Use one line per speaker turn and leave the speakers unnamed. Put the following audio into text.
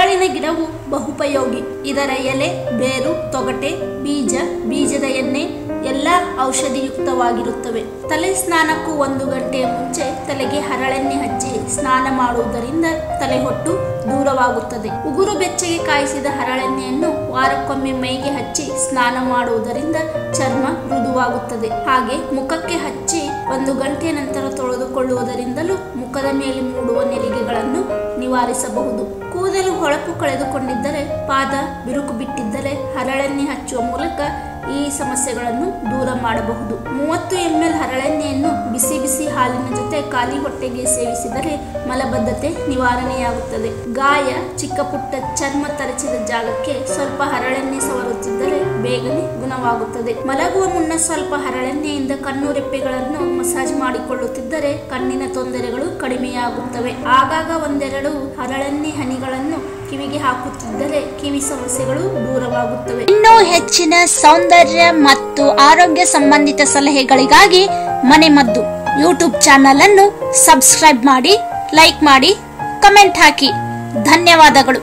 ಹರಳಿನ ಗಿಡವು ಬಹುಪಯೋಗಿ ಇದರ ಎಲೆ ಬೇರು ತೊಗಟೆ ಬೀಜ ಬೀಜದ ಎಣ್ಣೆ ಎಲ್ಲ ಔಷಧಿಯುಕ್ತವಾಗಿರುತ್ತವೆ ತಲೆ ಸ್ನಾನಕ್ಕೂ ಒಂದು ಗಂಟೆಯ ಮುಂಚೆ ತಲೆಗೆ ಹರಳೆಣ್ಣೆ ಹಚ್ಚಿ ಸ್ನಾನ ಮಾಡುವುದರಿಂದ ತಲೆಹೊಟ್ಟು ದೂರವಾಗುತ್ತದೆ ಉಗುರು ಬೆಚ್ಚಗೆ ಕಾಯಿಸಿದ ಹರಳೆಣ್ಣೆಯನ್ನು ವಾರಕ್ಕೊಮ್ಮೆ ಮೈಗೆ ಹಚ್ಚಿ ಸ್ನಾನ ಮಾಡುವುದರಿಂದ ಚರ್ಮ ಮೃದುವಾಗುತ್ತದೆ ಹಾಗೆ ಮುಖಕ್ಕೆ ಹಚ್ಚಿ ಒಂದು ಗಂಟೆಯ ನಂತರ ತೊಳೆದುಕೊಳ್ಳುವುದರಿಂದಲೂ ಮುಖದ ಮೇಲೆ ಮೂಡುವ ನೆರಿಗೆಗಳನ್ನು ನಿವಾರಿಸಬಹುದು ಕೂದಲು ಹೊಳಪು ಕಳೆದುಕೊಂಡಿದ್ದರೆ ಪಾದ ಬಿರುಕು ಬಿಟ್ಟಿದ್ದರೆ ಹರಳೆಣ್ಣೆ ಹಚ್ಚುವ ಮೂಲಕ ಈ ಸಮಸ್ಯೆಗಳನ್ನು ದೂರ ಮಾಡಬಹುದು ಮೂವತ್ತು ಎಂ ಎಲ್ ಹರಳೆಣ್ಣೆಯನ್ನು ಬಿಸಿ ಬಿಸಿ ಹಾಲಿನ ಜೊತೆ ಖಾಲಿ ಹೊಟ್ಟೆಗೆ ಸೇವಿಸಿದರೆ ಮಲಬದ್ಧತೆ ನಿವಾರಣೆಯಾಗುತ್ತದೆ ಗಾಯ ಚಿಕ್ಕ ಪುಟ್ಟ ಚರ್ಮ ತರಚಿದ ಜಾಗಕ್ಕೆ ಸ್ವಲ್ಪ ಹರಳೆಣ್ಣೆ ಸವರುತ್ತಿದ್ದರೆ ಬೇಗನೆ ಗುಣವಾಗುತ್ತದೆ ಮಲಗುವ ಮುನ್ನ ಸ್ವಲ್ಪ ಹರಳೆಣ್ಣೆಯಿಂದ ಕಣ್ಣು ರೆಪ್ಪೆಗಳನ್ನು ಮಸಾಜ್ ಮಾಡಿಕೊಳ್ಳುತ್ತಿದ್ದರೆ ಕಣ್ಣಿನ ತೊಂದರೆಗಳು ಕಡಿಮೆಯಾಗುತ್ತವೆ ಆಗಾಗ ಒಂದೆರಡು ಹರಳೆಣ್ಣೆ ಹನಿಗಳನ್ನು ಕಿವಿಗೆ ಹಾಕುತ್ತಿದ್ದರೆ ಕಿವಿ ಸಮಸ್ಯೆಗಳು ದೂರವಾಗುತ್ತವೆ
ಇನ್ನೂ ಹೆಚ್ಚಿನ ಸೌಂದರ್ಯ ಮತ್ತು ಆರೋಗ್ಯ ಸಂಬಂಧಿತ ಸಲಹೆಗಳಿಗಾಗಿ ಮನೆಮದ್ದು ಯೂಟ್ಯೂಬ್ ಚಾನಲ್ ಅನ್ನು ಸಬ್ಸ್ಕ್ರೈಬ್ ಮಾಡಿ ಲೈಕ್ ಮಾಡಿ ಕಮೆಂಟ್ ಹಾಕಿ ಧನ್ಯವಾದಗಳು